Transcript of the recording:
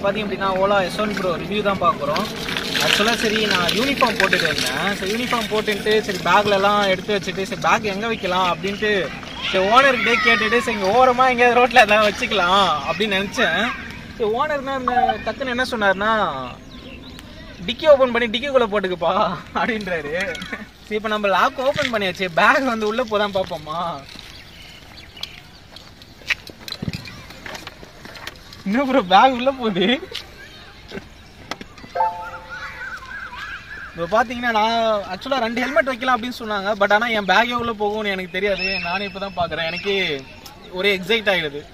பார்த்தீங்க அப்படின்னா Ola S one pro review தான் பார்க்குறோம் ஆக்சுவலாக சரி நான் யூனிஃபார்ம் போட்டுட்டு இருந்தேன் சரி யூனிஃபார்ம் போட்டுட்டு சரி பேக்லலாம் எடுத்து வச்சுட்டு சரி பேக் எங்கே வைக்கலாம் அப்படின்ட்டு சரி ஓனர்கிட்டே கேட்டுட்டு சரி இங்கே ஓரமாக எங்கேயாவது ரோட்டில் எதாவது வச்சுக்கலாம் அப்படின்னு நினச்சேன் சரி ஓனர்னா இந்த டக்குன்னு என்ன சொன்னார்னா டிக்கி ஓபன் பண்ணி டிக்கிக்குள்ள போட்டுக்குப்பா அப்படின்றாரு சரி இப்போ நம்ம லாக் ஓபன் பண்ணியாச்சு பேக் வந்து உள்ள போதான் பார்ப்போமா இன்னும் ப்ரோ பேக் உள்ள போகுது இப்போ பார்த்தீங்கன்னா நான் ஆக்சுவலாக ரெண்டு ஹெல்மெட் வைக்கலாம் அப்படின்னு சொன்னாங்க பட் ஆனால் என் பேக்கே உள்ள போகும்னு எனக்கு தெரியாது நானே இப்போ தான் பார்க்குறேன் எனக்கு ஒரே எக்ஸைட் ஆகிடுது